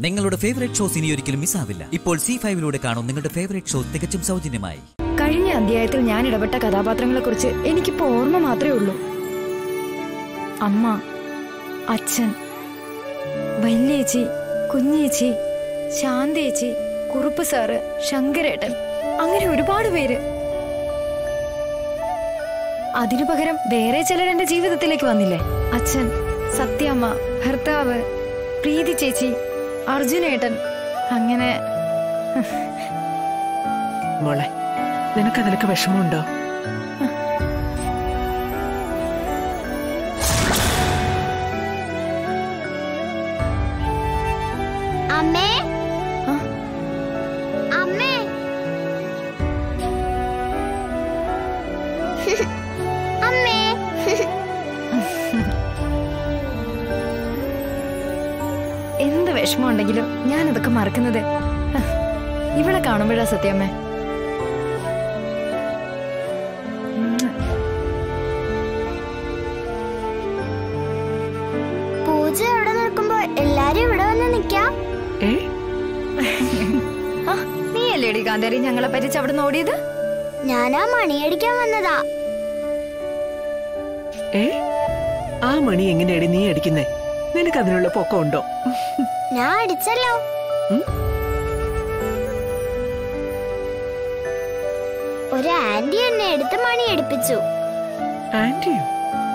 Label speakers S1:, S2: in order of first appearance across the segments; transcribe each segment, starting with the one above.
S1: നിങ്ങളുടെ favourite shows ഇനി ഒരിക്കലും മിസ്സാവില്ല ഇപ്പോൾ സി ഫൈവിലൂടെ കാണും നിങ്ങളുടെ ഫേവറേറ്റ് ഷോ തികച്ചും സൗജന്യമായി
S2: കഴിഞ്ഞ അധ്യായത്തിൽ ഞാൻ ഇടപെട്ട കഥാപാത്രങ്ങളെക്കുറിച്ച് എനിക്കിപ്പോ ഓർമ്മ മാത്രമേ ഉള്ളൂ അമ്മ അച്ഛൻ വല്യേച്ചി കുഞ്ഞേച്ചി ശാന്തേച്ചി കുറുപ്പ് സാറ് ശങ്കരേട്ടൻ അങ്ങനെ ഒരുപാട് പേര് അതിനു പകരം വേറെ ചിലർ എന്റെ ജീവിതത്തിലേക്ക് വന്നില്ലേ അച്ഛൻ സത്യമ്മ ഭർത്താവ് പ്രീതി ചേച്ചി അർജുനേട്ടൻ അങ്ങനെ
S3: മോളെ നിനക്കതിലൊക്കെ വിഷമമുണ്ടോ
S4: അമ്മേ
S2: ആ?
S4: അമ്മേ അമ്മേ
S2: എന്ത് വിഷമം ഉണ്ടെങ്കിലും ഞാൻ ഇതൊക്കെ മറക്കുന്നത് ഹ, ഇവളെ കാണുമ്പോഴാ സത്യമ്മേ ഉം.
S4: പൂജ അവിടെ നിൽക്കുമ്പോ എല്ലാരും ഇവിടെ വന്ന് നിക്കാം
S3: ഏ
S2: ആ, നീയല്ലേടി കാന്താരി ഞങ്ങളെ പറ്റിച്ച് അവിടെ നിന്ന് ഓടിയത്
S4: ഞാനാ മണിയടിക്കാൻ വന്നതാ
S3: ഏ ആ മണി എങ്ങനെയാടി നീ അടിക്കുന്നേ നിനക്ക് അതിനുള്ള പൊക്കമുണ്ടോ
S4: ഞാൻ അടിച്ചല്ലോ
S3: ഉം?
S4: ഒരു ആന്റി എന്നെ എടുത്ത് മണി അടിപ്പിച്ചു
S3: ആന്റിയോ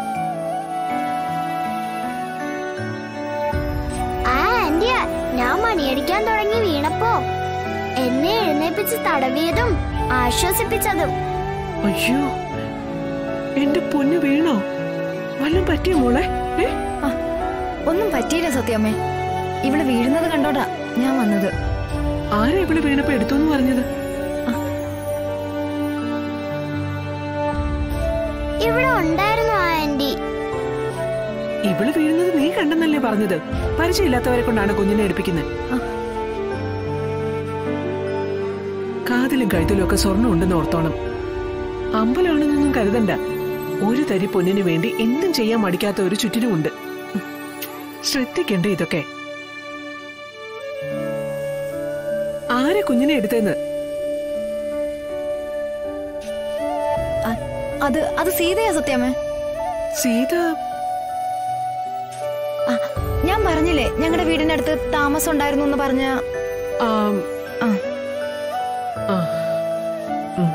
S4: ആ ആന്റിയാ ഞാൻ മണിയടിക്കാൻ തുടങ്ങി വീണപ്പോ എന്നെ എഴുന്നേപ്പിച്ച് തടവിയതും ആശ്വസിപ്പിച്ചതും
S3: അയ്യോ എന്റെ പൊന്നു വീണോ വല്ലതും പറ്റിയോ മോളെ ഏ
S2: ആ, ഒന്നും പറ്റിയില്ല സത്യമ്മേ ഇവള് വീഴുന്നത് കണ്ടോടാ ഞാൻ വന്നത്
S3: ആരാ ഇവിടെ വീണപ്പോ എടുത്തോന്ന് പറഞ്ഞത്
S4: ഇവിടെ ഉണ്ടായിരുന്നു ആ ആന്റി
S3: ഇവള് വീഴുന്നത് നീ കണ്ടെന്നല്ലേ പറഞ്ഞത് പരിചയമില്ലാത്തവരെ കൊണ്ടാണ് കുഞ്ഞിനെ എടുപ്പിക്കുന്നത്
S2: ആ.
S3: കാതിലും കഴുത്തിലും ഒക്കെ സ്വർണ്ണം ഉണ്ടെന്ന് ഓർത്തോണം അമ്പലമാണെന്നൊന്നും കരുതണ്ട ഒരു തരി പൊന്നിന് വേണ്ടി എന്തും ചെയ്യാൻ മടിക്കാത്ത ഒരു ചുറ്റിനുമുണ്ട് ശ്രദ്ധിക്കണ്ടേ ഇതൊക്കെ ആരെ കുഞ്ഞിനെ എടുത്തെന്ന്
S2: അ- അത് അത് സീതയാ സത്യമ്മേ
S3: സീത
S2: ആ, ഞാൻ പറഞ്ഞില്ലേ ഞങ്ങളുടെ വീടിനടുത്ത് താമസം ഉണ്ടായിരുന്നു എന്ന് പറഞ്ഞ
S3: ആം,
S2: ആ
S3: ആ. ഉം.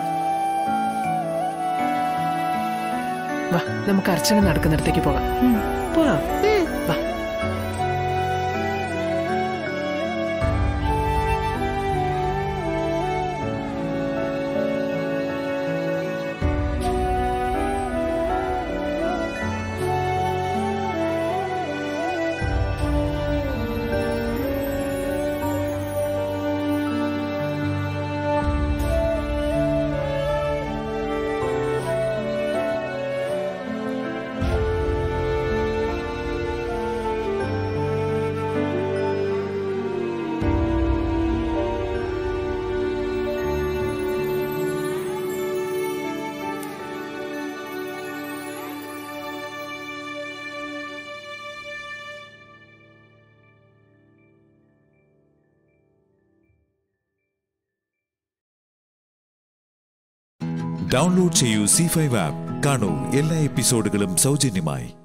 S3: വാ നമുക്ക് അർച്ചന നടക്കുന്നിടത്തേക്ക് പോകാം
S2: ഉം.
S3: പോകാം
S4: ഉം.
S3: വാ
S5: ഡൗൺലോഡ് ചെയ്യൂ സി ഫൈവ് ആപ്പ് കാണൂ എല്ലാ എപ്പിസോഡുകളും സൗജന്യമായി